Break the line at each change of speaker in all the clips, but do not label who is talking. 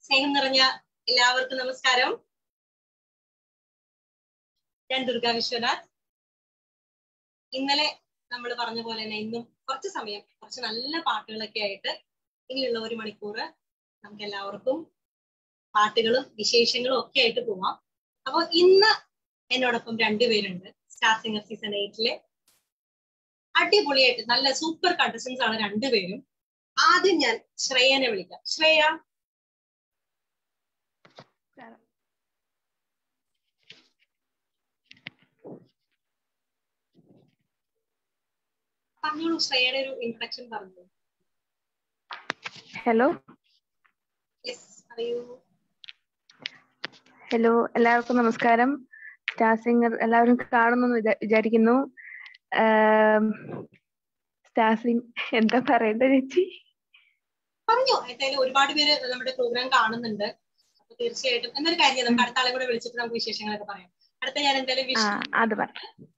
സ്നേഹം നിറഞ്ഞ എല്ലാവർക്കും നമസ്കാരം ഞാൻ ദുർഗ വിശ്വനാഥ് ഇന്നലെ നമ്മൾ പറഞ്ഞ പോലെ തന്നെ ഇന്നും കുറച്ച് സമയം കുറച്ച് നല്ല പാട്ടുകളൊക്കെ ആയിട്ട് ഇനിയുള്ള ഒരു മണിക്കൂർ നമുക്ക് എല്ലാവർക്കും പാട്ടുകളും വിശേഷങ്ങളും ഒക്കെ ആയിട്ട് പോവാം അപ്പോൾ ഇന്ന് എന്നോടൊപ്പം രണ്ടുപേരുണ്ട് സ്റ്റാർ സിംഗർ സീസൺ എയ്റ്റിലെ അടിപൊളിയായിട്ട് നല്ല സൂപ്പർ കണ്ടസ്റ്റൻസ് ആണ് രണ്ടുപേരും ആദ്യം ഞാൻ ശ്രേയനെ വിളിക്കാം ശ്രേയ പറഞ്ഞോളൂ ശ്രേയയുടെ ഒരു ഇൻട്രഡക്ഷൻ പറഞ്ഞു
ഹലോ
യെസ് അറിയൂ
ഹലോ എല്ലാവർക്കും നമസ്കാരം സ്റ്റാർ സിംഗർ എല്ലാവരും കാണുന്നു വിചാരിക്കുന്നു സ്റ്റാർ സിംഗ് എന്താ പറയേണ്ടത് ചേച്ചി
പറഞ്ഞു എന്തായാലും ഒരുപാട് പേര് നമ്മുടെ പ്രോഗ്രാം കാണുന്നുണ്ട് അപ്പൊ തീർച്ചയായിട്ടും എന്നൊരു കാര്യം നമുക്ക് അടുത്ത ആളെ കൂടെ വിളിച്ചിട്ട് നമുക്ക് വിശേഷങ്ങളൊക്കെ പറയാം അടുത്ത ഞാൻ എന്തായാലും
ആ
വിഷ്ണു
അത് പറ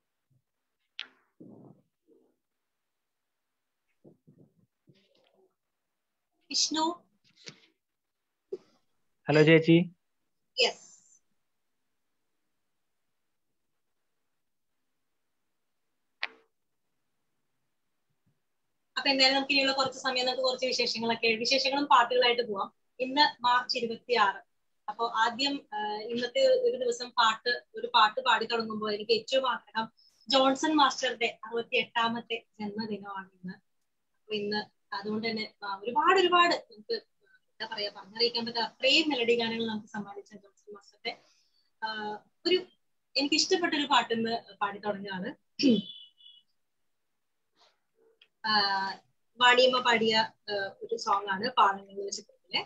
വിഷ്ണു
ഹലോ ചേച്ചി
യെസ് അപ്പൊ എന്തായാലും നമുക്ക് ഇനിയുള്ള കുറച്ച് സമയം നമുക്ക് കുറച്ച് വിശേഷങ്ങളൊക്കെ വിശേഷങ്ങളും പാട്ടുകളായിട്ട് പോവാം ഇന്ന് മാർച്ച് ഇരുപത്തി ആറ് അപ്പൊ ആദ്യം ആ, ഇന്നത്തെ ഒരു ദിവസം പാട്ട് ഒരു പാട്ട് പാടി തുടങ്ങുമ്പോൾ എനിക്ക് ഏറ്റവും ആഗ്രഹം ജോൺസൺ മാസ്റ്ററുടെ അറുപത്തി എട്ടാമത്തെ ജന്മദിനമാണ് ഇന്ന് അപ്പൊ ഇന്ന് അതുകൊണ്ട് തന്നെ ആ, ഒരുപാട് ഒരുപാട് നമുക്ക് എന്താ പറയാ പറഞ്ഞറിയിക്കാൻ പറ്റാത്ത അത്രയും മെലഡി ഗാനങ്ങൾ നമുക്ക് സമ്മാനിച്ച ജോൺസൺ മാസ്റ്ററുടെ ആ, ഒരു എനിക്ക് ഇഷ്ടപ്പെട്ട ഒരു പാട്ട് ഇന്ന് പാടി തുടങ്ങുകയാണ് ആ, വാണിയമ്മ പാടിയ ആ, ഒരു സോങ് ആണ് പാടങ്ങൾ ചിത്രത്തിലെ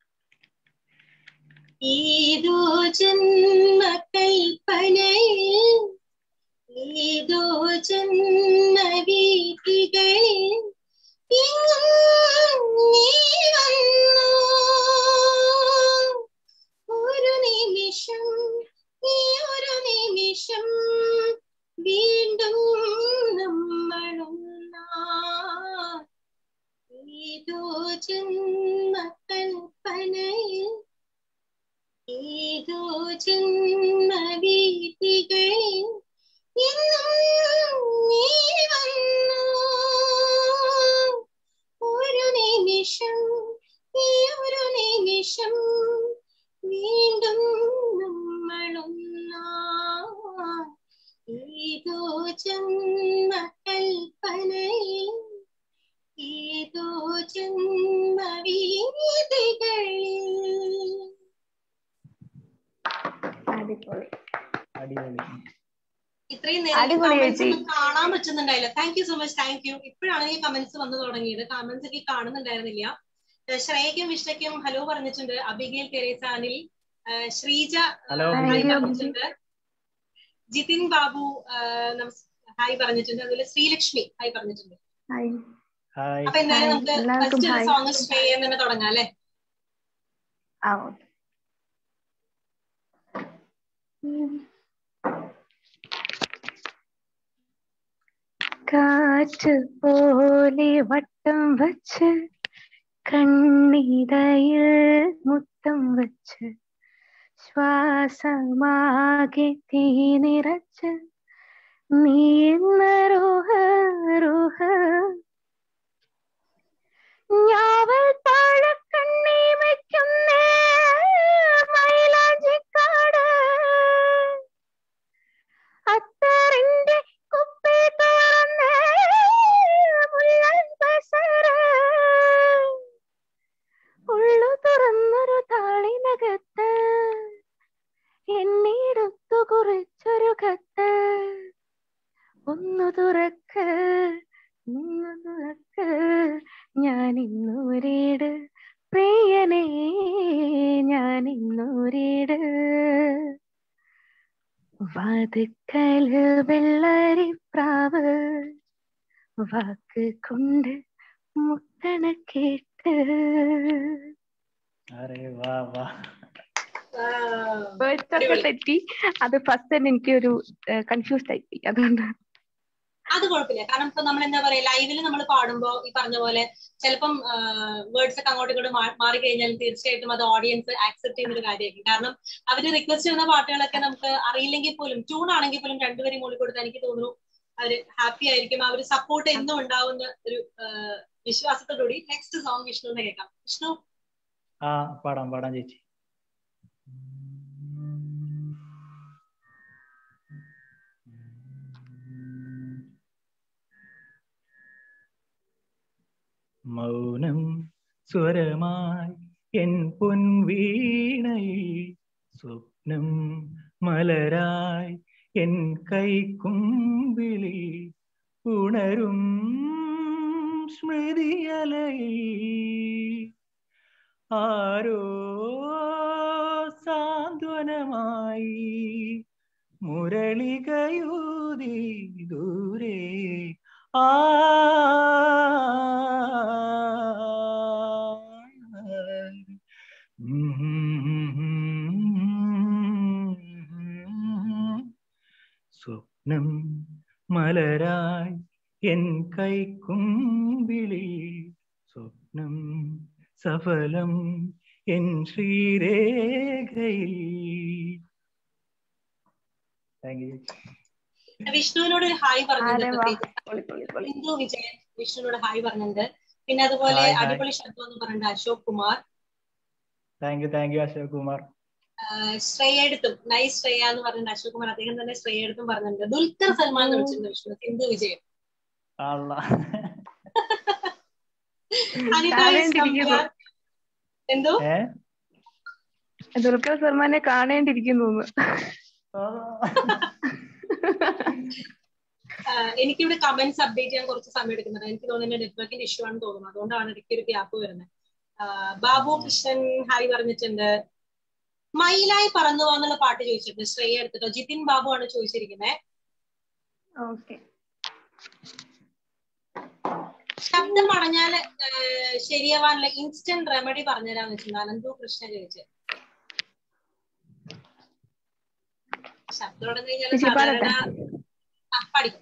ഏതോ ജന്മ കൽപ്പനയിൽ ഏതോ ജന്മ വീതികളിൽ എങ്ങും നീ വന്നു ഒരു നിമിഷം ഈ ഒരു നിമിഷം വീണ്ടും നമ്മളൊന്നാ ഏതോ ജന്മ കൽപ്പനയിൽ ഏതോ ജന്മ വീതികളിൽ എന്നും നീ വന്നു ഒരു നിമിഷം ഈ ഒരു നിമിഷം വീണ്ടും നമ്മളൊന്നാ ഏതോ ജന്മ കൽപ്പനയിൽ ഏതോ ജന്മ വീതികളിൽ
അടിപൊളി
അടിപൊളി
ഇത്രയും നേരം
അടിപൊളി
കമന്റ്സ്
ചേച്ചി.
ഒന്നും കാണാൻ പറ്റുന്നുണ്ടായില്ല thank you so much thank you ഇപ്പോഴാണ് ഈ കമന്റ്സ് വന്നു തുടങ്ങിയത് കമന്റ്സ് ഒക്കെ കാണുന്നുണ്ടായിരുന്നില്ല ഏഹ് ശ്രേയയ്ക്കും വിഷ്ണയ്ക്കും ഹലോ പറഞ്ഞിട്ടുണ്ട് അബിഗേൽ തെരേസ അനിൽ ഏഹ് Sreeja
hello
Thank
hi
you.
പറഞ്ഞിട്ടുണ്ട് ജിതിൻ ബാബു ഏഹ് നമസ് ഹായ് പറഞ്ഞിട്ടുണ്ട് അതുപോലെ ശ്രീലക്ഷ്മി ഹായ് പറഞ്ഞിട്ടുണ്ട്
ഹായ്
ഹായ്
അപ്പൊ എന്തായാലും
Hi.
നമുക്ക്
എല്ലാവർക്കും
ഫസ്റ്റ്
hi.
സോങ് ശ്രേയ തന്നെ തുടങ്ങാം അല്ലെ
ആ ഓക്കെ കാറ്റ് പോലെ വട്ടം വച്ച് കണ്ണിതയിൽ മുത്തം വച്ച് ശ്വാസമാകെ തീ നിറച്ച് നീ എന്ന റുഹ റുഹ ഞാവൽ താഴക്കണ്ണി വയ്ക്കുന്നേ മൈലാഞ്ചിക്കാട് അത്തറിന്റെ കുപ്പി തുറന്നേ മുല്ലൻ പസര ഉള്ളു തുറന്നൊരു താളിനകത്ത് എണ്ണീടുത്തു കുറിച്ചൊരു കത്ത് ഒന്നു തുറക്ക് ഒന്നു തുറക്ക് ഞാൻ ഇന്നൂരേട് പ്രിയനേ ഞാൻ ഇന്നൂരേട് വാതുക്കല് വെള്ളരിപ്രാവ് വാക്ക് കൊണ്ട് മുത്തണ കേട്ട്
അരേ വാ വാ
തെറ്റി അത് ഫസ്റ്റ് തന്നെ എനിക്ക് ഒരു കൺഫ്യൂസ്ഡ് ആയി പോയി അതുകൊണ്ട്
അത് കുഴപ്പമില്ല കാരണം ഇപ്പൊ നമ്മൾ എന്താ പറയാ ലൈവിൽ നമ്മൾ പാടുമ്പോ ഈ പറഞ്ഞ പോലെ ചിലപ്പം വേർഡ്സ് ഒക്കെ അങ്ങോട്ടും ഇങ്ങോട്ടും മാ- മാറിക്കഴിഞ്ഞാൽ തീർച്ചയായിട്ടും അത് ഓഡിയൻസ് ആക്സെപ്റ്റ് ചെയ്യുന്ന ഒരു കാര്യമായിരിക്കും കാരണം അവര് റിക്വസ്റ്റ് ചെയ്യുന്ന പാട്ടുകളൊക്കെ നമുക്ക് അറിയില്ലെങ്കിൽ പോലും ട്യൂൺ ആണെങ്കിൽ പോലും രണ്ടുപേരും മൂളി കൊടുത്താൽ എനിക്ക് തോന്നുന്നു അവര് ഹാപ്പി ആയിരിക്കും അവര് സപ്പോർട്ട് എന്നും ഉണ്ടാവുന്ന ഒരു ആ, വിശ്വാസത്തോടുകൂടി നെക്സ്റ്റ് സോങ് വിഷ്ണുവിനെ കേൾക്കാം വിഷ്ണു
ആ പാടാം പാടാം ചേച്ചി മൗനം സ്വരമായി എൻ പൊൻവീണയിൽ സ്വപ്നം മലരായി എൻ കൈക്കുമ്പിളിൽ ഉണരും സ്മൃതിയലയിൽ ആരോ സാന്ത്വനമായി മുരളികയൂതി ദൂരെ ആ സ്വപ്നം മലരായി എൻ കൈക്കുമ്പിളി സ്വപ്നം സഫലം എൻ ശ്രീരേഖയിൽ താങ്ക് യു
വിഷ്ണുവിനോട് ഒരു ഹായ്
അരെ വാ
പറഞ്ഞിട്ടുണ്ട്
പൊളി പൊളി പൊളി
ബിന്ദു വിജയൻ വിഷ്ണുവിനോട് ഹായ് പറഞ്ഞിട്ടുണ്ട് പിന്നെ അതുപോലെ
ഹായ്, ഹായ്.
അടിപൊളി ശബ്ദം എന്ന് പറഞ്ഞിട്ടുണ്ട് Ashok Kumar
thank you thank you Ashok Kumar
ആഹ് ശ്രേയ എടുത്തും നൈസ് ശ്രേയ എന്ന് പറഞ്ഞിട്ടുണ്ട് അശോക് കുമാർ അദ്ദേഹം തന്നെ ശ്രേയ എടുത്തും പറഞ്ഞിട്ടുണ്ട് ദുൽഖർ സൽമാൻ എന്ന് വിളിച്ചിട്ടുണ്ട് വിഷ്ണു സിന്ധു വിജയൻ
അല്ല
അനിത is
കാണേണ്ടിയിരിക്കുന്നു.
somewhere. എന്തോ
ഏ
ദുൽഖർ സൽമാനെ കാണേണ്ടിയിരിക്കുന്നു എന്ന്.
ആഹ് എനിക്കിവിടെ കമന്റ്സ് അപ്ഡേറ്റ് ചെയ്യാൻ കുറച്ച് സമയം എടുക്കുന്നുണ്ട് എനിക്ക് തോന്നുന്നു നെറ്റ്വർക്കിന്റെ ഇഷ്യൂ ആണെന്ന് തോന്നുന്നു അതുകൊണ്ടാണ് ഇടയ്ക്ക് ഒരു ഗ്യാപ്പ് വരുന്നത് ആഹ് ബാബു കൃഷ്ണൻ ഹായ് പറഞ്ഞിട്ടുണ്ട് മയിലായി പറന്നു എന്നുള്ള പാട്ട് ചോദിച്ചിട്ടുണ്ട് ശ്രേയ എടുത്തിട്ടോ ജിതിൻ ബാബു ആണ് ചോദിച്ചിരിക്കുന്നത്
ഓക്കെ
ശബ്ദം അടഞ്ഞാൽ ശരിയാവാനുള്ള ഇൻസ്റ്റന്റ് റെമഡി പറഞ്ഞുതരാന്ന് വെച്ചിട്ടുണ്ട് അനന്തു കൃഷ്ണ ചോദിച്ചു ശബ്ദം അടഞ്ഞു കഴിഞ്ഞാൽ
ചേച്ചി
സാധാരണ
പാടട്ടെ?
ആ, പഠിക്കും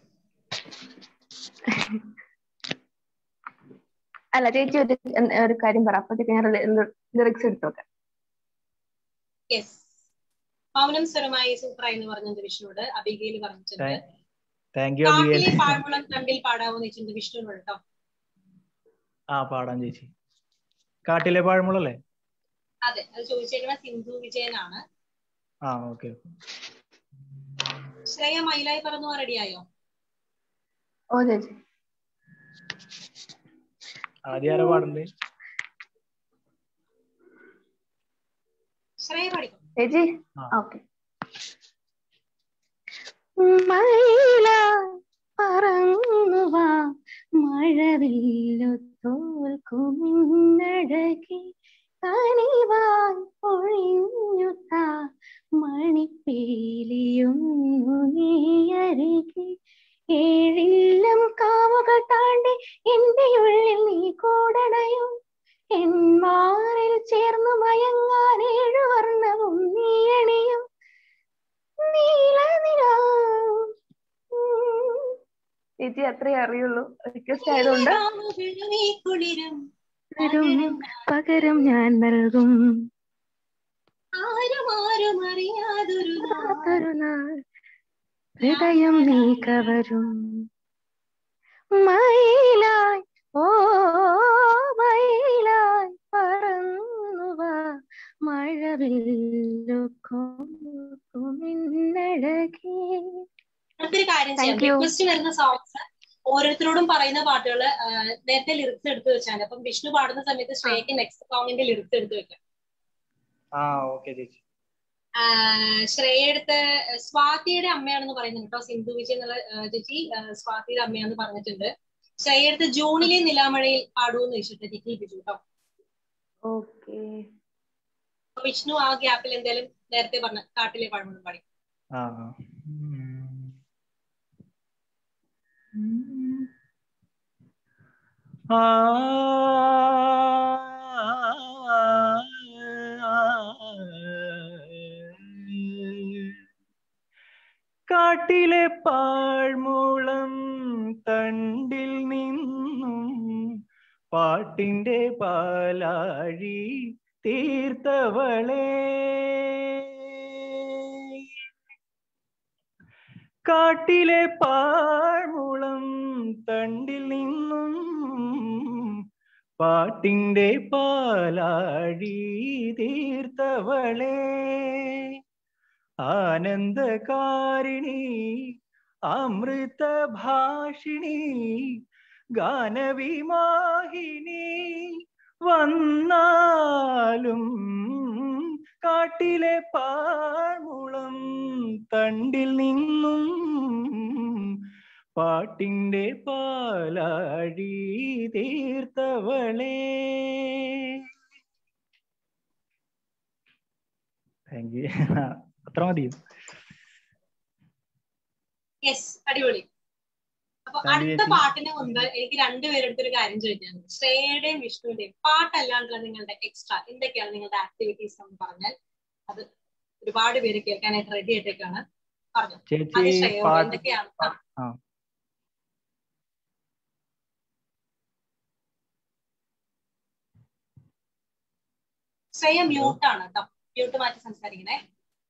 അല്ല ചേച്ചി ഒരു ഒരു കാര്യം പറ അപ്പോഴത്തേക്ക് ഞാൻ ലിറിക്സ് എടുത്തോട്ടെ
യെസ് മൗനം സ്വരമായി സൂപ്പറായി എന്ന് പറഞ്ഞത് വിഷ്ണുവോട് അബികയിൽ പറഞ്ഞിട്ടുണ്ട്
താങ്ക് യു
കാട്ടിലെ
അബിയൽ
പാഴ്മുളം കണ്ടിൽ പാടാവോ വെച്ചിട്ടുണ്ട് വിഷ്ണുവിനോട് കേട്ടോ
ആ പാടാം ചേച്ചി കാട്ടിലെ പാഴ്മുളല്ലേ
അതെ അത് ചോദിച്ചേക്കുന്ന സിന്ധു വിജയനാണ്
ആ ഓക്കെ
ശ്രേയ മയിലായി പറഞ്ഞു റെഡിയായോ
ഓ ചേച്ചി
ആദ്യം ആരാ പാടണ്ടേ
ശ്രേയ പഠിക്കും
ചേച്ചി
ആ.
ഓക്കെ മയില പറന്നു വാ മഴവില്ലു തോൽക്കുമിന്നഴകി കനിവായി പൊഴിഞ്ഞു താ മണിപ്പേലിയൊന്നു നീ അരികെ ഏഴില്ലം കാവുകൾ താണ്ടി എന്റെ ഉള്ളിൽ നീ കൂടണയും എന്മാറിൽ ചേർന്നു മയങ്ങാൻ ഏഴു വർണ്ണവും നീ അണിയും നീലനിലാവ്. ഉം. ചേച്ചി അത്രേ അറിയുള്ളൂ റിക്വസ്റ്റ് ആയതുകൊണ്ട്
നീ കുളിരും
വരും പകരം ഞാൻ നൽകും
ആരും ആരും അറിയാതൊരു നാൾ.
ഒരു നാൾ ഹൃദയം നീ കവരും മയിലായി ഓ മയിലായി പറന്നു വാ മഴവില്ലുമിന്നഴകേ
നമുക്കൊരു കാര്യം ചെയ്യാം
Thank you.
റിക്വസ്റ്റ് വരുന്ന സോങ്സ് ഓരോരുത്തരോടും പറയുന്ന പാട്ടുകൾ നേരത്തെ ലിറിക്സ് എടുത്തു വെച്ചാൽ അപ്പം വിഷ്ണു പാടുന്ന സമയത്ത് ശ്രേയക്ക് നെക്സ്റ്റ് സോങ്ങിന്റെ ലിറിക്സ് എടുത്തു വെക്കാം
ആ ഓക്കെ ചേച്ചി
ആഹ് ശ്രേയ എടുത്ത് സ്വാതിയുടെ അമ്മയാണെന്ന് പറയുന്നുണ്ട് കേട്ടോ സിന്ധു വിജയ് എന്നുള്ള ആഹ് ചേച്ചി ആഹ് സ്വാതിയുടെ അമ്മയാണെന്ന് പറഞ്ഞിട്ടുണ്ട് ശ്രേയ എടുത്ത് ജൂണിലെ നിലാമഴയിൽ പാടൂന്ന് ചോദിച്ചിട്ട് ജിക്കി ബിജു കേട്ടോ
ഓക്കെ
അപ്പൊ വിഷ്ണു ആ ഗ്യാപ്പിൽ എന്തായാലും നേരത്തെ പറഞ്ഞ കാട്ടിലെ പഴമൊന്നും പാടി
ആ ആ. ഉം. ആ കാട്ടിലെ പാഴ്മൂളം തണ്ടിൽ നിന്നും പാട്ടിന്റെ പാലാഴി തീർത്തവളേ കാട്ടിലെ പാഴ്മുളം തണ്ടിൽ നിന്നും പാട്ടിന്റെ പാലാഴി തീർത്തവളേ ആനന്ദകാരിണി അമൃത ഭാഷിണി ഗാനവിമാഹിനി വന്നാലും കാട്ടിലെ പാഴ്മുളം തണ്ടിൽ നിന്നും പാട്ടിന്റെ പാലാഴി തീർത്തവളേ താങ്ക് യു അത്ര മതിയോ
യെസ് അടിപൊളി അപ്പൊ
Thank you,
അടുത്ത
ചേച്ചി.
പാട്ടിന് മുൻപ് എനിക്ക് രണ്ടുപേരുടെ ഒരു കാര്യം ചോദിക്കാനുണ്ട് ശ്രേയയുടെയും വിഷ്ണുവിന്റെയും പാട്ടല്ലാണ്ടുള്ള നിങ്ങളുടെ എക്സ്ട്രാ എന്തൊക്കെയാണ് നിങ്ങളുടെ ആക്ടിവിറ്റീസ് എന്ന് പറഞ്ഞാൽ അത് ഒരുപാട് പേര് കേൾക്കാനായിട്ട് റെഡി ആയിട്ടേക്കാണ് പറഞ്ഞു അത്
ചേച്ചി
ശ്രേയോ
പാട്ട്
എന്തൊക്കെയാണ് ആ,
ആ
ശ്രേയ മ്യൂട്ട് ആണ് കേട്ടോ മ്യൂട്ട് മാറ്റി സംസാരിക്കണേ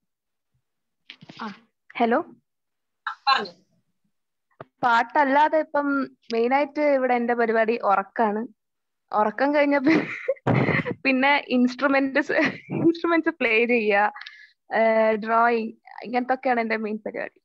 ഹലോ
ആ, പറഞ്ഞു
പാട്ടല്ലാതെ ഇപ്പം മെയിൻ ആയിട്ട് ഇവിടെ എന്റെ പരിപാടി ഉറക്കാണ് ഉറക്കം കഴിഞ്ഞപ്പോ പിന്നെ ഇൻസ്ട്രുമെന്റ് ഇൻസ്ട്രുമെന്റ്സ് പ്ലേ ചെയ്യുക ഡ്രോയിങ് ഇങ്ങനത്തെ ഒക്കെയാണ് എന്റെ മെയിൻ പരിപാടി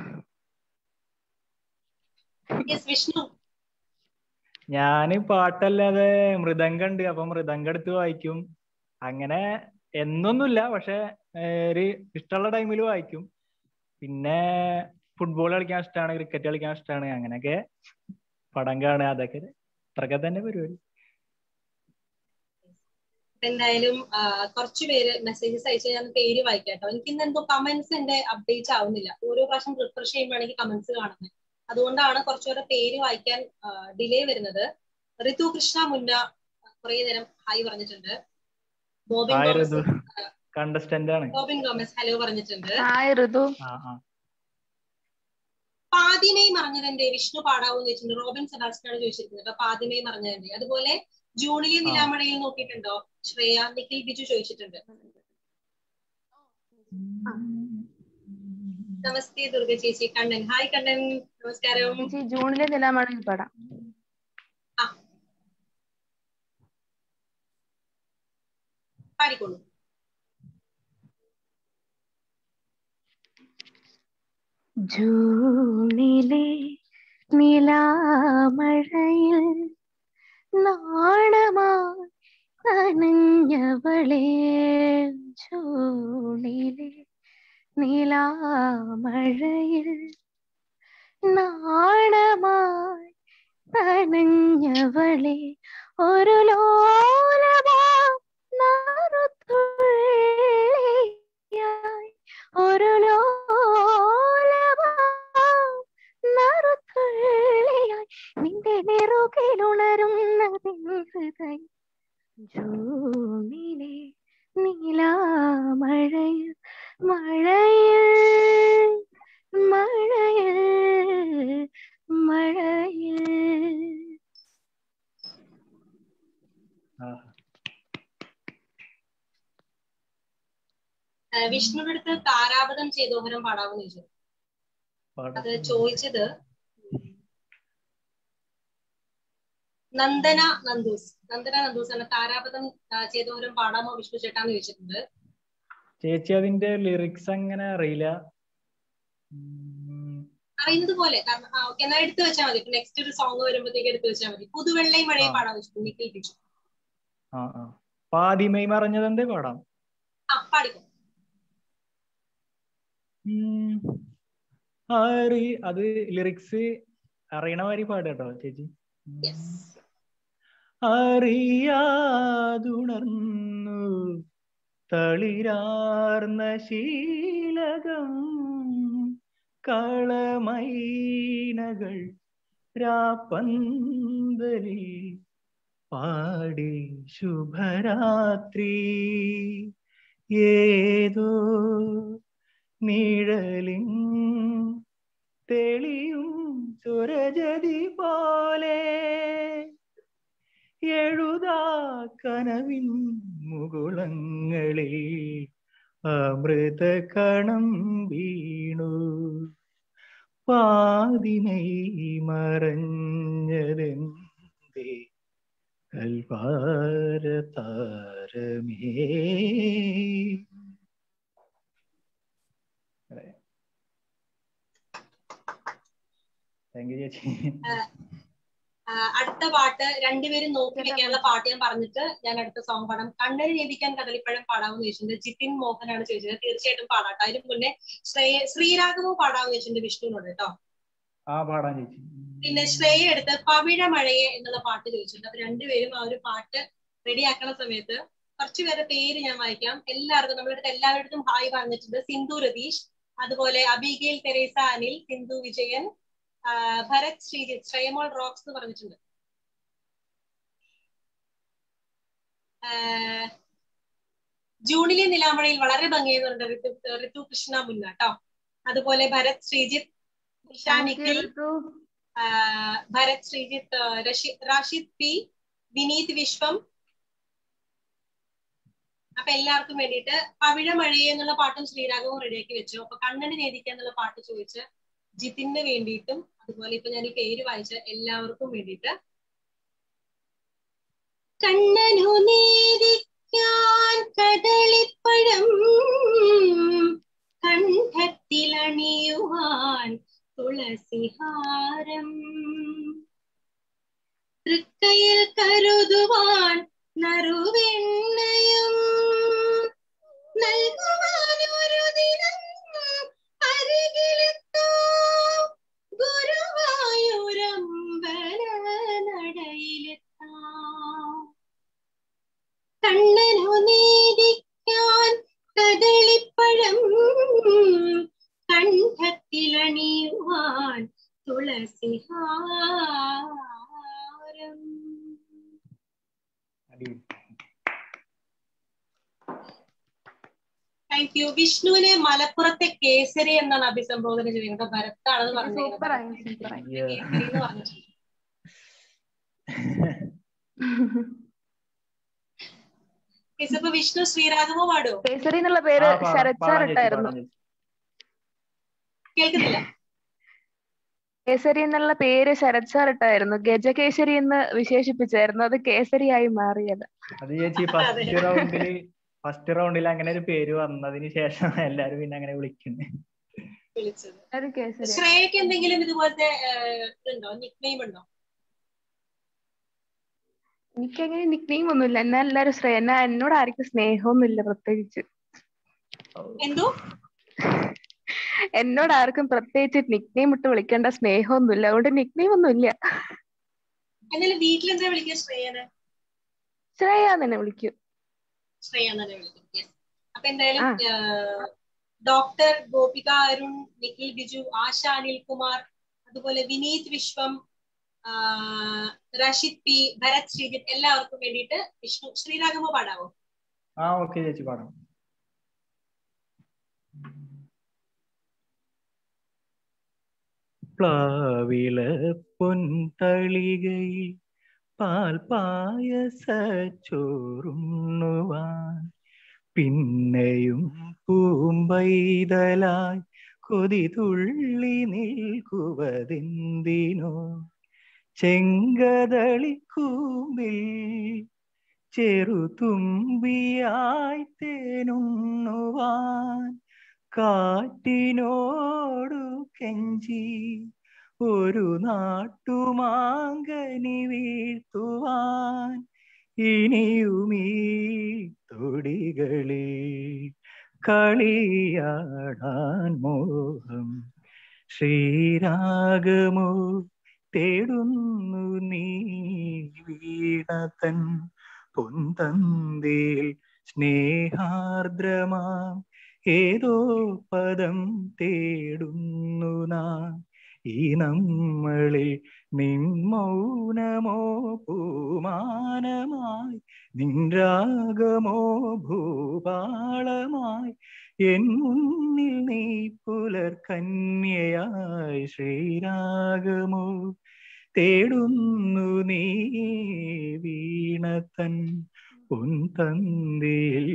യെസ് വിഷ്ണു
ഞാന് പാട്ടല്ലാതെ മൃദംഗം ഉണ്ട് അപ്പൊ മൃദംഗം എടുത്ത് വായിക്കും അങ്ങനെ എന്നൊന്നുമില്ല പക്ഷെ ഒരു ഇഷ്ടമുള്ള ടൈമിൽ വായിക്കും പിന്നെ ഫുട്ബോൾ കളിക്കാൻ ഇഷ്ടമാണ് ക്രിക്കറ്റ് കളിക്കാൻ ഇഷ്ടമാണ് അങ്ങനെയൊക്കെ പടം കാണുക അതൊക്കെ ഇത്രയൊക്കെ തന്നെ പരിപാടി
എന്തായാലും ആ, കുറച്ച് പേര് മെസ്സേജസ് അയച്ചു ഞാൻ പേര് വായിക്കാം കേട്ടോ എനിക്ക് ഇന്ന് എന്തോ കമന്റ്സ് എന്റെ അപ്ഡേറ്റ് ആവുന്നില്ല ഓരോ പ്രാവശ്യം റിഫ്രഷ് ചെയ്യുമ്പോഴാണ് കമന്റ്സ് കാണുന്നത് അതുകൊണ്ടാണ് കുറച്ചുകൂടെ പേര് വായിക്കാൻ ഡിലേ വരുന്നത് ഋതു കൃഷ്ണ മുന്ന കുറെ നേരം ഹായ് പറഞ്ഞിട്ടുണ്ട് ബോബിൻ
ഹായ്
തോമസ്
ഋതു കണ്ടസ്റ്റന്റ് ആണ്
ബോബിൻ തോമസ് ഹലോ പറഞ്ഞിട്ടുണ്ട്
ഹായ് ഋതു
ആ ആ
പാതിമയും മറഞ്ഞതിന്റെ വിഷ്ണു പാടാവൂന്ന് ചോദിച്ചിട്ടുണ്ട് റോബിൻ സെബാസ്റ്റ്യനാണ് ചോദിച്ചിരിക്കുന്നത് അപ്പൊ പാതിമയും മറഞ്ഞതിന്റെ അതുപോലെ ജൂണിലെ നിലാമഴയിൽ നോക്കിയിട്ടുണ്ടോ ശ്രേയ നിഖിൽ ബിജു ചോദിച്ചിട്ടുണ്ട് നമസ്തേ ദുർഗ ചേച്ചി കണ്ണൻ ഹായ് കണ്ണൻ നമസ്കാരം
ചേച്ചി ജൂണിലെ നിലാമഴയിൽ പാടാം
പാടിക്കോളൂ
ജൂണിലെ നിലാമഴയിൽ നാണമായി നനഞ്ഞവളെ ജൂണിലെ നിലാമഴയിൽ നാണമായി നനഞ്ഞവളെ ഒരു ലോലമാ നറുത്തുള്ളിയായി ഒരു ലോലമാ നറുത്തുള്ളിയായി നിന്റെ നെറുകിലുണരുന്നതിൻ ഹൃദയം ജൂണിലെ നീലാമഴയിൽ മഴയിൽ മഴയിൽ മഴയിൽ
ആ
ആ, വിഷ്ണുവിന്റെ അടുത്ത് താരാപഥം ചെയ്തോഹരം പാടാമെന്ന് ചോദിച്ചു
പാടും.
അത് ചോദിച്ചത് നന്ദന നന്ദൂസ് നന്ദന നന്ദൂസ് ആണ് താരാപഥം ആ, ചെയ്തോഹരം പാടാമോ വിഷ്ണു ചേട്ടാന്ന് ചോദിച്ചിട്ടുണ്ട്
ചേച്ചി അതിന്റെ ലിറിക്സ് അങ്ങനെ അറിയില്ല ഉം,
അറിയുന്നത് പോലെ കാരണം ആ ഓക്കെ എന്നാ എടുത്തു വെച്ചാൽ മതി നെക്സ്റ്റ് ഒരു സോങ് വരുമ്പോഴത്തേക്ക് എടുത്തു വെച്ചാൽ മതി പുതുവെള്ളை മഴയെ
ആ.
പാടാൻ വെച്ചു നിഖിൽ ബിജു
ആ ആ പാതിമൈ മറഞ്ഞത് എന്തേ പാടാം
ആ പാടിക്കോ
ഉം. ആറി അത് ലിറിക്സ് അറിയണ മാതിരി പാടുക കേട്ടോ ചേച്ചി ഉം.
യെസ്
അറിയാതുണർന്നു തളിരാർന്ന ശീലകം കളമൈനകൾ രാപ്പന്തലിൽ പാടി ശുഭരാത്രി ഏതോ നിഴലിൻ സുരജതി പോലെ എഴുതാ കനവിൻ മുകുളങ്ങളിൽ അമൃത കണം വീണു പാതിനൈ മറഞ്ഞതെന്തേ കൽവാര താരമേ താങ്ക് യു ചേച്ചി
ആ, അടുത്ത പാട്ട് രണ്ടുപേരും നോക്കി വെക്കാനുള്ള പാട്ട് ഞാൻ പറഞ്ഞിട്ട് ഞാൻ അടുത്ത സോങ് പാടാം കണ്ണന് നീതിക്കാൻ കദളിപ്പഴം പാടാമെന്ന് ചോദിച്ചിട്ടുണ്ട് ജിതിൻ മോഹനാണ് ചോദിച്ചത് തീർച്ചയായിട്ടും പാടാട്ടോ അതിന് മുന്നേ ശ്രേയ ശ്രീരാഘവോ പാടാമെന്ന് ചോദിച്ചിട്ടുണ്ട് വിഷ്ണുവിനോട് കേട്ടോ
ആ പാടാൻ ചേച്ചി
പിന്നെ ശ്രേയ എടുത്ത് പവിഴ മഴയെ എന്നുള്ള പാട്ട് ചോദിച്ചിട്ടുണ്ട് അപ്പൊ രണ്ടുപേരും ആ ഒരു പാട്ട് റെഡിയാക്കണ സമയത്ത് കുറച്ചു പേരുടെ പേര് ഞാൻ വായിക്കാം എല്ലാവർക്കും നമ്മുടെ അടുത്ത് എല്ലാവരുടെ ഹായ് പറഞ്ഞിട്ടുണ്ട് സിന്ധു രതീഷ് അതുപോലെ അബിഗേൽ തെരേസ അനിൽ സിന്ധു വിജയൻ ആ, ഭരത് ശ്രീജിത്ത് ശ്രേയമോൾ റോക്സ് എന്ന് പറഞ്ഞിട്ടുണ്ട് ആ, ജൂണിലെ നിലാമഴയിൽ വളരെ ഭംഗിയെന്ന് പറഞ്ഞിട്ട് ഋതു ഋതു കൃഷ്ണ മുന്ന കേട്ടോ അതുപോലെ ഭരത് ശ്രീജിത്ത് നിഷ നിഖിൽ ആ, ഭരത് ശ്രീജിത്ത് ആ, രഷി- റാഷിദ് പി വിനീത് വിശ്വം അപ്പൊ എല്ലാവർക്കും വേണ്ടിയിട്ട് പവിഴ മഴയെ എന്നുള്ള പാട്ടും ശ്രീരാഗവും റെഡിയാക്കി വെച്ചു അപ്പൊ കണ്ണന് നേദിക്കുക എന്നുള്ള പാട്ട് ചോദിച്ച് ജിതിന് വേണ്ടിയിട്ടും അതുപോലെ ഇപ്പൊ ഞാൻ ഈ പേര് വായിച്ച എല്ലാവർക്കും വേണ്ടിയിട്ട് കണ്ണനു നേദിക്കാൻ കദളിപ്പഴം കണ്ഠത്തിലണിയുവാൻ തുളസിഹാരം തൃക്കയിൽ കരുതുവാൻ നറുവെണ്ണയും നൽകുവാൻ ഒരു ദിനം അരികിലെത്തൂ ഗുരുവായൂരമ്പല നടയിലെത്താം കണ്ണനു നീതിക്കാൻ കദളിപ്പഴം കണ്ഠത്തിലണിയുവാൻ തുളസിഹാരം
അടിപൊളി
താങ്ക് യു വിഷ്ണുവിനെ മലപ്പുറത്തെ കേസരി എന്നാണ് അഭിസംബോധന ചെയ്യുന്നത് ഭരത്താണെന്ന്
സൂപ്പർ ആയി
പറഞ്ഞിരിക്കുന്നത്
സൂപ്പർ ആയി
Yeah.
കേസരി എന്ന് പറഞ്ഞിട്ടുണ്ട് Yes, അപ്പൊ വിഷ്ണു ശ്രീരാഘവോ പാടുവോ
കേസരി എന്നുള്ള പേര്
ആ, പാടാം,
ശരത് സാർ
പാടാം ചേച്ചി,
ഇട്ടായിരുന്നു
പാടാം ചേച്ചി.
കേൾക്കുന്നില്ല
കേസരി എന്നുള്ള പേര് ശരത് സാർ ഇട്ടായിരുന്നു ഗജകേസരി എന്ന് വിശേഷിപ്പിച്ചായിരുന്നു അത് കേസരിയായി മാറിയത്
അത് ചേച്ചി ഫസ്റ്റ് റൗണ്ടില് ഫസ്റ്റ് റൗണ്ടിൽ അങ്ങനെ ഒരു പേര് വന്നതിന് ശേഷം എല്ലാരും പിന്നെ അങ്ങനെ വിളിക്കുന്നത്
വിളിച്ചത്
അത് കേസരി
ശ്രേയക്ക് എന്തെങ്കിലും ഇതുപോലത്തെ ഏഹ്, ഇതുണ്ടോ നിക് നെയിം ഉണ്ടോ
എനിക്കങ്ങനെ നിക്നെയിം ഒന്നുമില്ല എന്നാ എല്ലാരും ശ്രേയ എന്നാ എന്നോട് ആർക്കും സ്നേഹമൊന്നുമില്ല പ്രത്യേകിച്ച്
എന്തോ
എന്നോട് ആർക്കും പ്രത്യേകിച്ച് നിക്നെയിം ഇട്ട് വിളിക്കേണ്ട സ്നേഹമൊന്നുമില്ല അതുകൊണ്ട് നിക്നെയിം ഒന്നും ഇല്ല
എന്നാലും വീട്ടിലെന്താ വിളിക്കുക ശ്രേയനെ
ശ്രേയ എന്ന് തന്നെ വിളിക്കും
ശ്രേയ എന്ന് തന്നെ വിളിക്കും Yes. അപ്പൊ എന്തായാലും
ആ.
ഏഹ്, ഡോക്ടർ ഗോപിക അരുൺ നിഖിൽ ബിജു ആശ അനിൽകുമാർ അതുപോലെ വിനീത് വിശ്വം ആ, റഷിദ് പി ഭരത് ശ്രീജിത്ത് എല്ലാവർക്കും വേണ്ടിയിട്ട് വിഷ്ണു ശ്രീരാഗമോ പാടാവോ
ആ ഓക്കെ ചേച്ചി പാടാം പ്ലാവില പൊൻതളികയിൽ പാൽ പായസ ചോറുണ്ണുവാൻ പിന്നെയും പൂമ്പൈതലായി കൊതി തുള്ളി നിൽക്കുവതെന്തിനോ ചെങ്കതളിക്കൂമ്പിൽ ചെറുതുമ്പിയായി തേനുണ്ണുവാൻ കാറ്റിനോടു കെഞ്ചി ഒരു നാട്ടുമാങ്കനി വീഴ്ത്തുവാൻ ഇനിയുമീ തൊടികളിൽ കളിയാടാൻ മോഹം ശ്രീരാഗമോ തേടുന്നു നീ വീണതൻ പൊന്തന്തിൽ സ്നേഹാർദ്രമാം ഏതോ പദം തേടുന്നു നാം ഈ നമ്മളിൽ നിൻ മൗനമോ പൂമാനമായി നിൻ രാഗമോ ഭൂപാളമായി എൻ മുന്നിൽ നീ പുലർകന്യയായി ശ്രീരാഗമോ തേടുന്നു നീ വീണത്തൻ പൊൻതന്തിയിൽ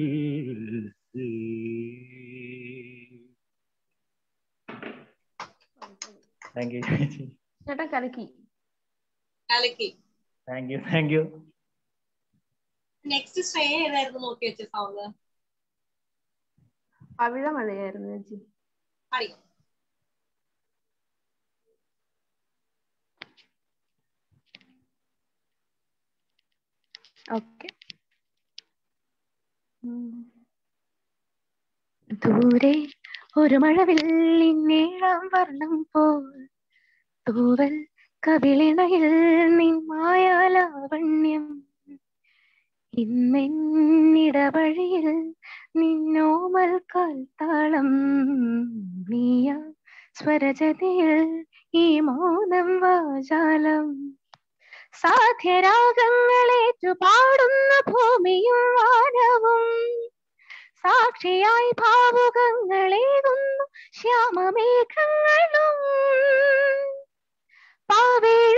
താങ്ക് യു
ചേട്ടാ കലക്കി
കലക്കി
thank you thank you
next Shreya ഏതായിരുന്നു നോക്കി വെച്ച സോങ്
അവിഴ മഴയായിരുന്നു ചേച്ചി
പഠിക്കും
ഓക്കെ ദൂരെ ഒരു മഴവില്ലിൻ നീളം വർണ്ണം പോൽ തൂവൽ കവിളിണയിൽ നിൻ മായാലാവണ്യം ഇന്നിടവഴിയിൽ നിന്നോമൽ കാൽത്താളം നീയ സ്വരജതിയിൽ ഈ മൗനം വാചാലം സാധ്യരാഗങ്ങളേറ്റു പാടുന്ന ഭൂമിയും വാനവും സാക്ഷിയായി ഭാവുകങ്ങളേകുന്നു ശ്യാമമേഘങ്ങളും പാവേഴ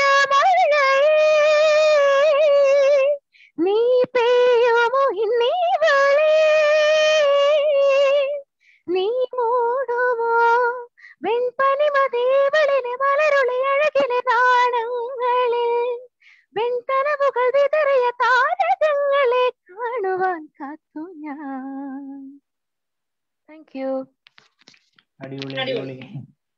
നീ പെയ്യുമോ ഇന്നീവളേ നീ മൂടുമോ വെൺപനിമതേവളിനെ മലരുളി അഴകിലെ നാണങ്ങളിൽ വെൺതനവുകൾ വിതറിയ താരകങ്ങളെ കാണുവാൻ കാത്തു ഞാൻ താങ്ക് യു
അടിപൊളി
അടിപൊളി.
അടിപൊളി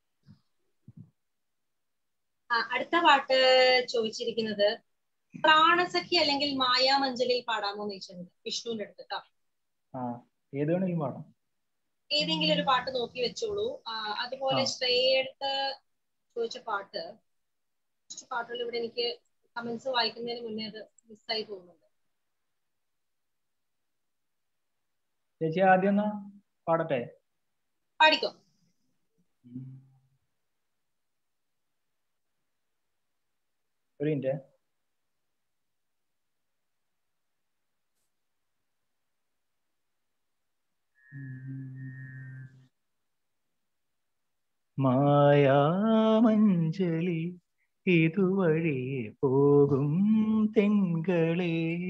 ആ, അടുത്ത പാട്ട് ചോദിച്ചിരിക്കുന്നത് പ്രാണസഖി അല്ലെങ്കിൽ മായാമഞ്ജലിയിൽ പാടാമോ എന്ന് ചോദിച്ചിട്ടുണ്ട് വിഷ്ണുവിന്റെ അടുത്ത് കേട്ടോ
ആ ഏത് വേണമെങ്കിലും പാടാം
ഏതെങ്കിലും ഒരു പാട്ട് നോക്കി വെച്ചോളൂ ആ, അതുപോലെ
ആ.
ശ്രേയടുത്ത് ചോദിച്ച പാട്ട് കുറച്ച് പാട്ടുകൾ ഇവിടെ എനിക്ക് കമന്റ്സ് വായിക്കുന്നതിന് മുന്നേ അത് മിസ്സായി പോകുന്നുണ്ട്
ചേച്ചി ആദ്യം എന്നാ പാടട്ടെ
പാടിക്കോ
ഒരു മിനിറ്റ് മായാമഞ്ജലി ഇതുവഴി പോകും തെങ്കളേ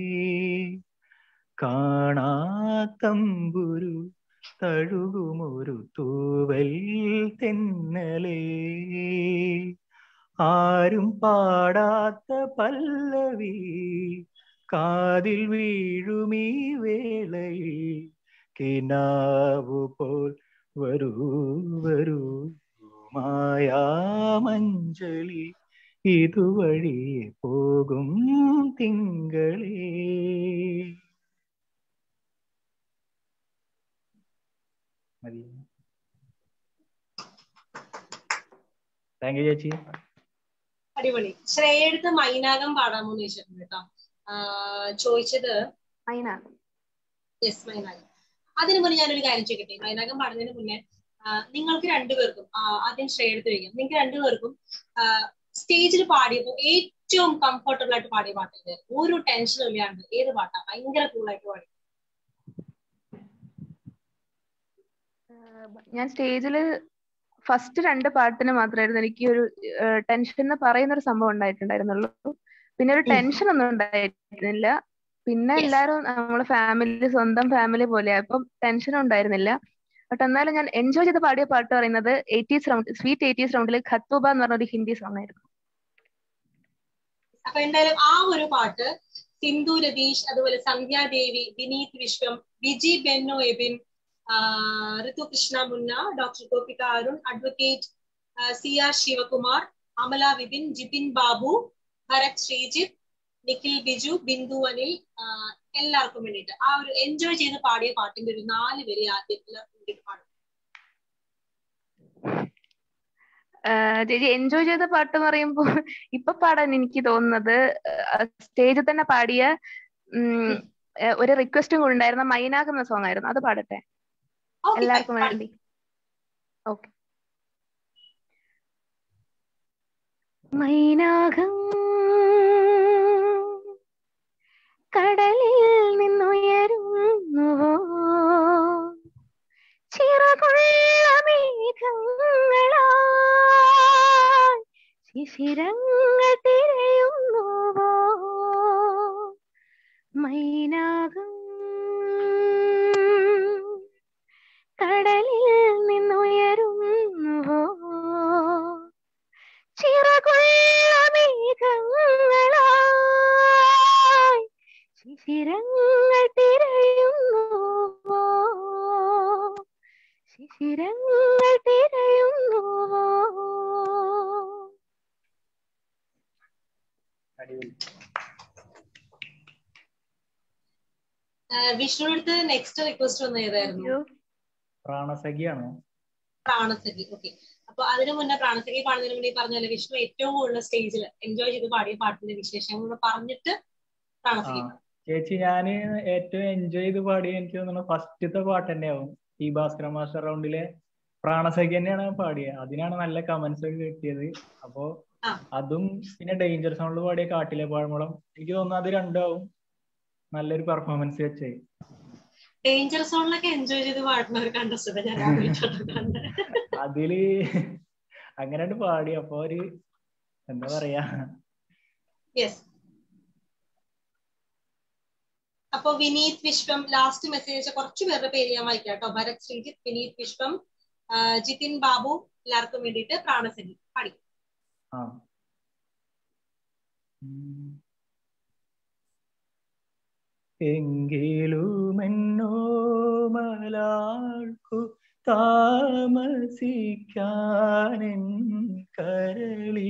കാണാത്തമ്പുരു തഴുകുമൊരു തൂവൽ തെന്നലേ ആരും പാടാത്ത പല്ലവി കാതിൽ വീഴുമീ വേളയിൽ കിനാവു പോൽ വരൂ വരൂ മായാമഞ്ജലി ഇതുവഴി പോകും തിങ്കളേ മതി താങ്ക് യു ചേച്ചി
അടിപൊളി ശ്രേയടുത്ത് മൈനാകം പാടാമോ എന്ന് ചോദിച്ചിട്ടുണ്ട് കേട്ടോ ആ, ചോദിച്ചത്
മൈനാകും
യെസ് മൈനാകം അതിനു മുന്നേ ഞാനൊരു കാര്യം ചോദിക്കട്ടെ മൈനാകം പാടുന്നതിന് മുന്നേ ആ, നിങ്ങൾക്ക് രണ്ടുപേർക്കും ആ, ആദ്യം ശ്രേയടുത്ത് വയ്ക്കാം നിങ്ങൾക്ക് രണ്ടുപേർക്കും സ്റ്റേജിൽ പാടിയപ്പോ ഏറ്റവും കംഫർട്ടബിൾ ആയിട്ട് പാടിയ പാട്ട് ഇത് ഒരു ടെൻഷനും ഇല്ലാണ്ട് ഏത് പാട്ടാ ഭയങ്കര കൂളായിട്ട് പാടി
ഞാൻ സ്റ്റേജില് ഫസ്റ്റ് രണ്ട് പാട്ടിന് മാത്രമായിരുന്നു എനിക്ക് ഒരു ടെൻഷൻ എന്ന് പറയുന്ന ഒരു സംഭവം ഉണ്ടായിട്ടുണ്ടായിരുന്നുള്ളൂ പിന്നെ ഒരു
ഉം.
ടെൻഷൻ ഒന്നും ഉണ്ടായിരുന്നില്ല പിന്നെ
Yes.
എല്ലാരും നമ്മളെ ഫാമിലി സ്വന്തം ഫാമിലി പോലെയാ അപ്പം ടെൻഷനും ഉണ്ടായിരുന്നില്ല ബട്ട് എന്നാലും ഞാൻ എൻജോയ് ചെയ്ത് പാടിയ പാട്ട് പറയുന്നത് എയ്റ്റീസ് റൗണ്ട് സ്വീറ്റ് എയ്റ്റീസ് റൗണ്ടിൽ ഖത്തൂബ എന്ന് പറഞ്ഞ ഒരു ഹിന്ദി സോങ് ആയിരുന്നു
അപ്പൊ എന്തായാലും ആ ഒരു പാട്ട് സിന്ധു രതീഷ് അതുപോലെ സന്ധ്യാദേവി വിനീത് വിശ്വം വിജി ബെന്നോ എബിൻ ആ, Ritu Krishna Munna doctor Gopika Arun advocate C R Sivakumar Amala Vipin Jithin Babu Bharath Sreejith Nikhil Biju Bindu Anil ആ, എല്ലാവർക്കും വേണ്ടിയിട്ട് ആ ഒരു എൻജോയ് ചെയ്ത് പാടിയ പാട്ടിന്റെ ഒരു നാല് വരി ആദ്യത്തിൽ വേണ്ടിയിട്ട് പാടും
ആഹ് ചേച്ചി എൻജോയ് ചെയ്ത പാട്ട് എന്ന് പറയുമ്പോ ഇപ്പൊ പാടാൻ എനിക്ക് തോന്നുന്നത് സ്റ്റേജിൽ തന്നെ പാടിയ ഉം, ഏഹ് ഒരു റിക്വസ്റ്റും കൂടെ ഉണ്ടായിരുന്ന മൈനാഗ് എന്ന സോങ് ആയിരുന്നു അത് പാടട്ടെ
Okay,
എല്ലാവർക്കും
fine, പാടി.
വേണ്ടി ഓക്കെ മൈനാകം കടലിൽ നിന്നുയരുന്നുവോ ചിറകുള്ള മേഘ ശിശിരങ്ങൾ തിരയുന്നുവോ മൈനാകം കടലിൽ നിന്നുയരുന്നുവോ ചിറകുള്ള മേഘങ്ങളായി ശിശിരങ്ങൾ തിരയുന്നുവോ ശിശിരങ്ങൾ തിരയുന്നുവോ
അടിപൊളി
വിഷ്ണുവിടുത്ത് നെക്സ്റ്റ് റിക്വസ്റ്റ് വന്ന ഏതായിരുന്നു
അയ്യോ,
പ്രാണസഖിയാണോ
പ്രാണസഖി ഓക്കെ അപ്പൊ അതിനു മുന്നേ പ്രാണസഖി പാടുന്നതിന് മുന്നേ ഈ പറഞ്ഞ പോലെ വിഷ്ണു ഏറ്റവും കൂടുതൽ സ്റ്റേജിൽ എൻജോയ് ചെയ്ത് പാടിയ പാട്ടിന്റെ വിശേഷങ്ങൾ കൂടെ പറഞ്ഞിട്ട് പ്രാണസഖി
ആ. ചേച്ചി ഞാന് ഏറ്റവും എൻജോയ് ചെയ്ത് പാടിയ എനിക്ക് തോന്നുന്നു ഫസ്റ്റത്തെ പാട്ട് തന്നെയാവും ഈ ഭാസ്കര മാസ്റ്റർ റൗണ്ടിലെ പ്രാണസഖി തന്നെയാണ് ഞാൻ പാടിയത് അതിനാണ് നല്ല കമന്റ്സ് ഒക്കെ കിട്ടിയത് അപ്പോ
ആ.
അതും പിന്നെ ഡേഞ്ചർ സൗണ്ടിൽ പാടിയ കാട്ടിലെ പാഴ്മുളം എനിക്ക് തോന്നുന്നു അത് രണ്ടാവും നല്ലൊരു പെർഫോമൻസ് വെച്ചേ
ഡേഞ്ചർ സോണിലൊക്കെ എൻജോയ് ചെയ്ത് പാടുന്ന ഒരു കണ്ടസ്റ്റന്റ് ഞാൻ ആദ്യമായിട്ടാണ് കണ്ടത്
അതില് അങ്ങനെ പാടി അപ്പൊ ഒരു എന്താ പറയാ
യെസ് അപ്പൊ വിനീത് വിശ്വം ലാസ്റ്റ് മെസ്സേജ് കുറച്ചു പേരുടെ പേര് ഞാൻ വായിക്കാം കേട്ടോ ഭരത് ശ്രീജിത്ത് വിനീത് വിശ്വം ആ, ജിതിൻ ബാബു എല്ലാവർക്കും വേണ്ടിയിട്ട് പ്രാണസഖി പാടി
ആ ഉം. എങ്കിലുമെന്നോ മലാൾക്കു താമസിക്കാനെൻ കരളി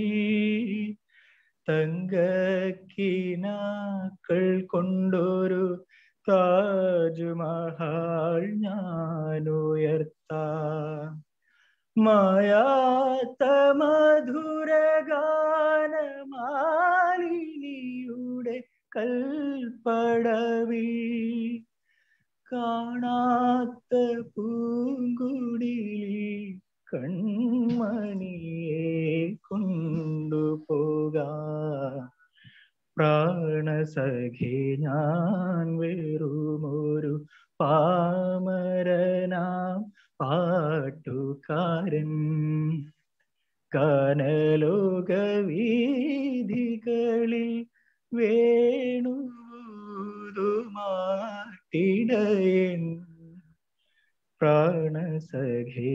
തങ്കക്കിനാക്കൾ കൊണ്ടൊരു താജ്മഹാൾ ഞാൻ ഉയർത്താം മായാത്ത മധുരഗാനമാലിനിയുടെ കൽപ്പടവിൽ കാണാത്ത പൂങ്കുടിലിൽ കൺമണിയെ കൊണ്ടുപോകാ പ്രാണസഖി ഞാൻ വെറുമൊരു പാമരനാം പാട്ടുകാരൻ കനലോക വീതികളിൽ വേണുമാട്ടിടയൻ പ്രാണസഖി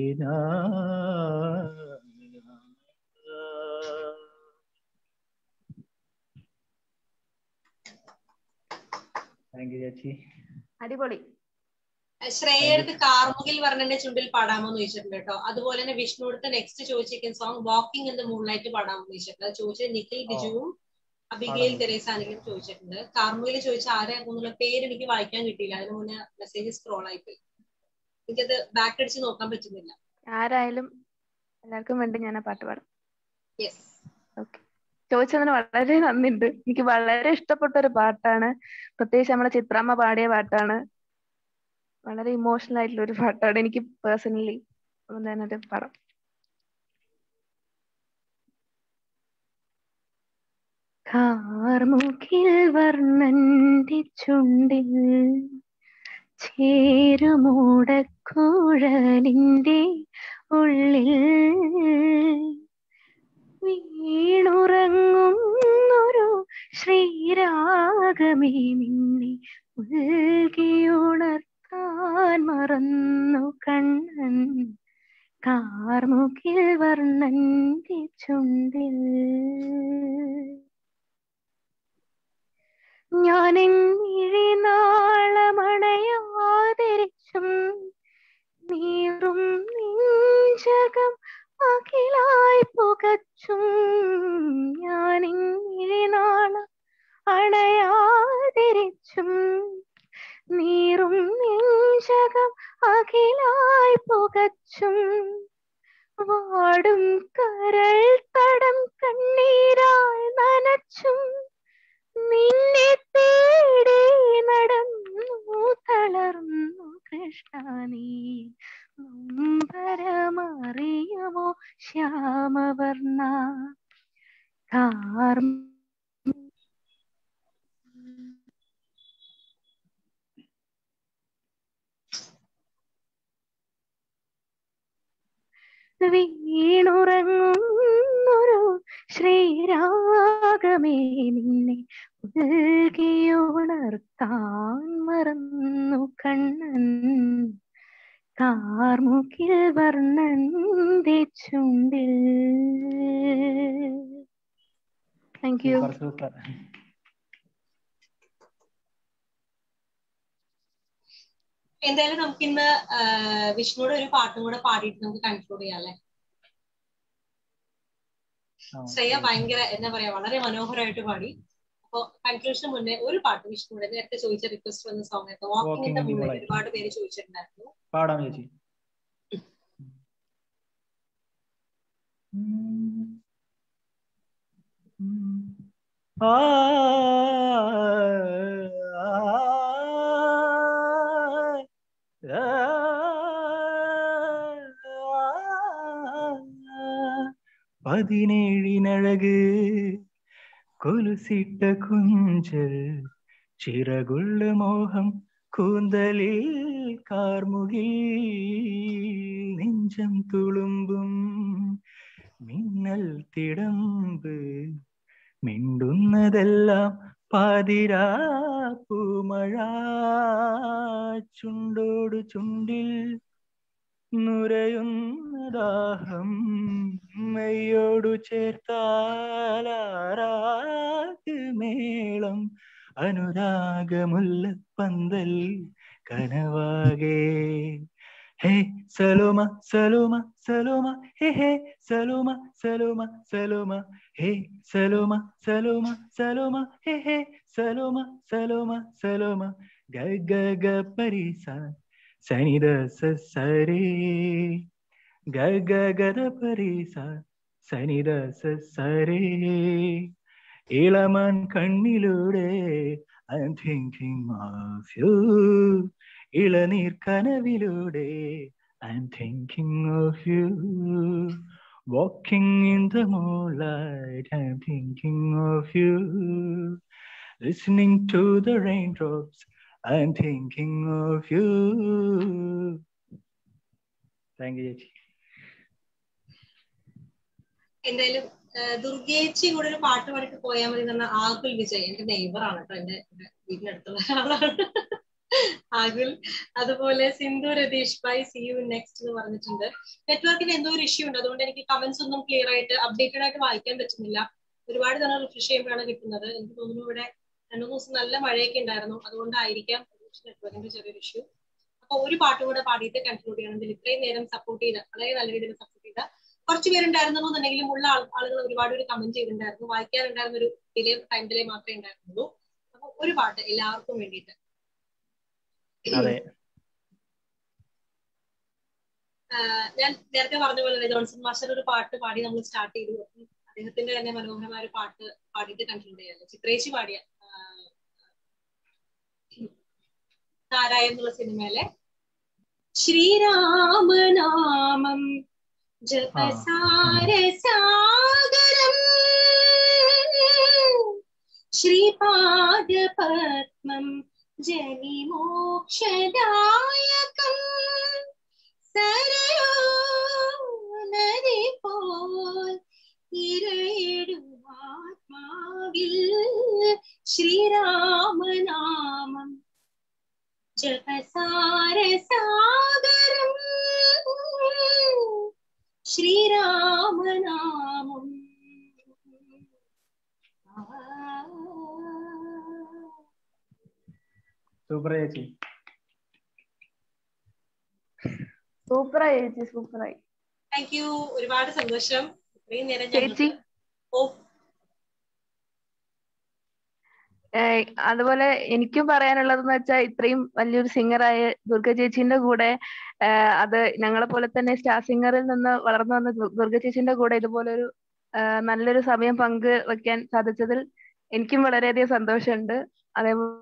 താങ്ക് യു ചേച്ചി
അടിപൊളി
ശ്രേയടുത്ത് കാർമുകിൽ വർണ്ണന്റെ ചുണ്ടിൽ പാടാമോ എന്ന് ചോദിച്ചിട്ടുണ്ട് കേട്ടോ അതുപോലെ തന്നെ വിഷ്ണു അടുത്ത് നെക്സ്റ്റ് ചോദിച്ചിരിക്കുന്ന song walking in the moonlight പാടാമോ എന്ന് ചോദിച്ചിട്ടുണ്ട് അത് ചോദിച്ചത് നിഖിൽ ബിജുവും അബിഗേൽ തെരേസ ആണെങ്കിലും ചോദിച്ചിട്ടുണ്ട് കാർമുകിൽ ചോദിച്ച ആരാകുന്നുള്ള പേര് എനിക്ക് വായിക്കാൻ കിട്ടിയില്ല അതിന് മുന്നേ മെസ്സേജ് സ്ക്രോൾ ആയിപ്പോയി എനിക്കത് ബാക്ക് അടിച്ച് നോക്കാൻ പറ്റുന്നില്ല
ആരായാലും എല്ലാവർക്കും വേണ്ടി ഞാൻ ആ പാട്ട് പാടും
യെസ്
ഓക്കെ ചോദിച്ചതിന് വളരെ നന്ദിയുണ്ട് എനിക്ക് വളരെ ഇഷ്ടപ്പെട്ട ഒരു പാട്ടാണ് പ്രത്യേകിച്ച് നമ്മളെ ചിത്രമ്മ പാടിയ പാട്ടാണ് വളരെ ഇമോഷണൽ ആയിട്ടുള്ള ഒരു പാട്ടാണ് എനിക്ക് പേഴ്സണലി ഞാനത് പാടാം കാർമുകിൽ വർണ്ണന്റെ ചുണ്ടിൽ ചേരുമൂടക്കുഴലിന്റെ ഉള്ളിൽ വീണുറങ്ങുന്നൊരു ശ്രീരാഗമേ നിന്നെ ഉൽകിയുണർത്താൻ മറന്നു കണ്ണൻ കാർമുകിൽ വർണ്ണന്റെ ചുണ്ടിൽ ഞാൻ നാളമണയാതിരിച്ചും നീറും നെഞ്ചകം അഖിലായി പുകച്ചും ഞാൻ നാള അണയാതിരിച്ചും നീറും നെഞ്ചകം അഖിലായി പുകച്ചും വാടും കരൾ തടം കണ്ണീരാൽ നനച്ചും നിന്നെ തേടി നടന്നു തളർന്നു കൃഷ്ണ നീ നൊമ്പരമറിയമോ ശ്യാമവർണ്ണ കാർ വീണുറങ്ങുന്നൊരു ശ്രീരാഗമേ നിന്നെ ഉൾകിയുണർത്താൻ മറന്നു കണ്ണൻ കാർമുകിൽ വർണ്ണന്റെ ചുണ്ടിൽ താങ്ക് യു
സൂപ്പർ സൂപ്പർ
എന്തായാലും നമുക്ക് ഇന്ന് വിഷ്ണുവിടെ ഒരു പാട്ടും കൂടെ പാടിയിട്ട് നമുക്ക് കൺക്ലൂഡ് ചെയ്യാം അല്ലെ ശ്രേയ ഭയങ്കര എന്താ പറയാ വളരെ മനോഹരമായിട്ട് പാടി അപ്പൊ കൺക്ലൂഷന് മുന്നേ ഒരു പാട്ട് വിഷ്ണുവിടെ നേരത്തെ ചോദിച്ച റിക്വസ്റ്റ് വന്ന സോങ് ആയിരുന്നു വാക്കിംഗ് ഇൻ ദ മൂൺ ഒരുപാട് പേര് ചോദിച്ചിട്ടുണ്ടായിരുന്നു
പാടാം ചേച്ചി ആ പതിനേഴിനഴക് കൊലുസിട്ട കുഞ്ചൽ ചിറകുള്ള മോഹം കൂന്തലിൽ കാർമുകിൽ നെഞ്ചം തുളുമ്പും മിന്നൽ തിടമ്പ് മിണ്ടുന്നതെല്ലാം പാതിരാ പൂമഴ ചുണ്ടോട് ചുണ്ടിൽ നുരയുന്ന ദാഹം മെയ്യോടു ചേർത്താലാരാഗ് മേളം അനുരാഗമുല്ല പന്തൽ കനവാകേ ഹേ സലോമ സലോമ സലോമ ഹേ ഹേ സലോമ സലോമ സലോമ ഹേ സലോമ സലോമ സലോമ ഹേ ഹേ സലോമ സലോമ സലോമ ഗ ഗ ഗ പരിസ സനിത സരേ ഗ ഗ ഗ പരിസ സനിത സരേ ഇളമൻ കണ്ണിലൂടെ I'm thinking of you ഇളനീർ കനവിലൂടെ I'm thinking of you walking in the moonlight I'm thinking of you listening to the raindrops I'm thinking of you thank you ചേച്ചി
എന്തായാലും ദുർഗേച്ചി കൂടെ ഒരു പാട്ട് പാടിട്ട് പോയാൽ മതി എന്ന് പറഞ്ഞ ആകുൽ വിജയ് എന്റെ നെയ്ബർ ആണ് കേട്ടോ എന്റെ വീടിനടുത്തുള്ള ആളാണ് ആകുൽ അതുപോലെ Sindhu Ratheesh bye see you next എന്ന് പറഞ്ഞിട്ടുണ്ട് നെറ്റ്വർക്കിന് എന്തോ ഒരു ഇഷ്യൂ ഉണ്ട് അതുകൊണ്ട് എനിക്ക് കമന്റ്സ് ഒന്നും ക്ലിയർ ആയിട്ട് അപ്ഡേറ്റഡ് ആയിട്ട് വായിക്കാൻ പറ്റുന്നില്ല ഒരുപാട് തവണ റിഫ്രഷ് ചെയ്യുമ്പോഴാണ് കിട്ടുന്നത് എനിക്ക് തോന്നുന്നു ഇവിടെ രണ്ടു മൂന്ന് ദിവസം നല്ല മഴയൊക്കെ ഉണ്ടായിരുന്നു അതുകൊണ്ടായിരിക്കാം നെറ്റ്വർക്കിന്റെ ചെറിയൊരു ഇഷ്യൂ അപ്പൊ ഒരു പാട്ടും കൂടെ പാടിയിട്ട് കൺക്ലൂഡ് ചെയ്യണമെങ്കിൽ ഇത്രയും നേരം സപ്പോർട്ട് ചെയ്ത വളരെ നല്ല രീതിയിൽ സപ്പോർട്ട് ചെയ്ത കുറച്ച് പേരുണ്ടായിരുന്നു എന്നുണ്ടെങ്കിലും ഉള്ള ആളുകൾ ഒരുപാട് പേര് കമന്റ് ചെയ്തിട്ടുണ്ടായിരുന്നു വായിക്കാനുണ്ടായിരുന്ന ഒരു ഡിലേ ടൈം ഡിലേ മാത്രമേ ഉണ്ടായിരുന്നുള്ളൂ അപ്പൊ ഒരു പാട്ട് എല്ലാവർക്കും വേണ്ടിയിട്ട്
അതെ
ഞാൻ നേരത്തെ പറഞ്ഞ പോലെ ജോൺസൺ മാസ്റ്റർ ഒരു പാട്ട് പാടി നമ്മൾ സ്റ്റാർട്ട് ചെയ്തു അദ്ദേഹത്തിന്റെ തന്നെ മനോഹരമായ ഒരു പാട്ട് പാടിയിട്ട് കൺക്ലൂഡ് ചെയ്യാമല്ലോ ചിത്രേച്ചി പാടിയ താരായ എന്നുള്ള സിനിമയിലെ ശ്രീരാമനാമം ജപസാരസാഗരം ശ്രീപാദപത്മം ജനിമോക്ഷദായകം സരയോ നദി പോൽ ഇരയിടുമാത്മാവിൽ ശ്രീരാമനാമം ജപസാരസാഗരം ശ്രീരാമനാമം
സൂപ്പർ ചേച്ചി
സൂപ്പറായി ചേച്ചി സൂപ്പറായി
താങ്ക് യു ഒരുപാട് സന്തോഷം ഇത്രയും നേരം
ചേച്ചി
ഓ
അതുപോലെ എനിക്കും പറയാനുള്ളതെന്ന് വെച്ചാൽ ഇത്രയും വലിയൊരു സിംഗറായ ദുർഗ ചേച്ചിന്റെ കൂടെ അത് ഞങ്ങളെ പോലെ തന്നെ സ്റ്റാർ സിംഗറിൽ നിന്ന് വളർന്നു വന്ന ദുർഗ ചേച്ചിന്റെ കൂടെ ഇതുപോലൊരു നല്ലൊരു സമയം പങ്ക് വെക്കാൻ സാധിച്ചതിൽ എനിക്കും വളരെയധികം സന്തോഷമുണ്ട് അതേപോലെ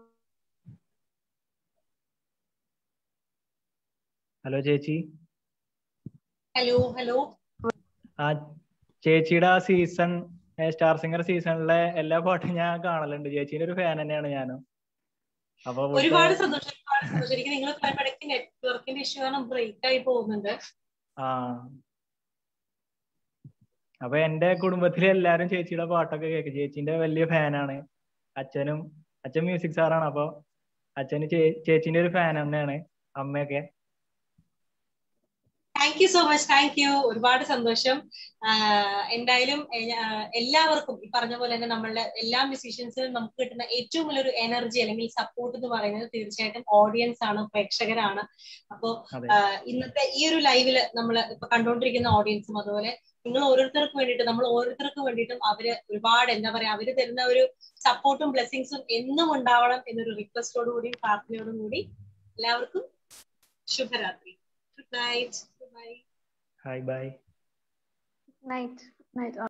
ഹലോ ചേച്ചി
ഹലോ ഹലോ
ആ ചേച്ചിയുടെ ആ സീസൺ സ്റ്റാർ സിംഗർ സീസണിലെ എല്ലാ പാട്ടും ഞാൻ കാണലുണ്ട് ചേച്ചിയുടെ ഒരു ഫാൻ തന്നെയാണ് ഞാനും അപ്പൊ
ഒരുപാട് സന്തോഷം ശരിക്കും നിങ്ങൾ ഇടയ്ക്ക് നെറ്റ്വർക്കിന്റെ ഇഷ്യൂ ആണ് ബ്രേക്ക് ആയി പോകുന്നുണ്ട്
ആ അപ്പൊ എന്റെ കുടുംബത്തിലെ എല്ലാരും ചേച്ചിയുടെ പാട്ടൊക്കെ കേൾക്കും ചേച്ചിന്റെ വലിയ ഫാനാണ് അച്ഛനും അച്ഛൻ മ്യൂസിക് സാറാണ് അപ്പൊ അച്ഛന് ചേ- ചേച്ചിന്റെ ഒരു ഫാൻ തന്നെയാണ് അമ്മയൊക്കെ
thank you so much thank you ഒരുപാട് സന്തോഷം ആഹ് എന്തായാലും എ- ആഹ് എല്ലാവർക്കും ഈ പറഞ്ഞ പോലെ തന്നെ നമ്മളുടെ എല്ലാ മ്യൂസീഷ്യൻസിനും നമുക്ക് കിട്ടുന്ന ഏറ്റവും വലിയൊരു എനർജി അല്ലെങ്കിൽ സപ്പോർട്ട് എന്ന് പറയുന്നത് തീർച്ചയായിട്ടും ഓഡിയൻസ് ആണ് പ്രേക്ഷകരാണ് അപ്പോ
അതെ
ആഹ് ഇന്നത്തെ ഈ ഒരു ലൈവില് നമ്മൾ ഇപ്പൊ കണ്ടുകൊണ്ടിരിക്കുന്ന ഓഡിയൻസും അതുപോലെ നിങ്ങൾ ഓരോരുത്തർക്ക് വേണ്ടിയിട്ട് നമ്മൾ ഓരോരുത്തർക്ക് വേണ്ടിയിട്ടും അവര് ഒരുപാട് എന്താ പറയാ അവര് തരുന്ന ഒരു സപ്പോർട്ടും ബ്ലെസ്സിങ്സും എന്നും ഉണ്ടാവണം എന്നൊരു റിക്വസ്റ്റോടു കൂടി പ്രാർത്ഥനയോടും കൂടി എല്ലാവർക്കും ശുഭരാത്രി good night bye
hi bye
night night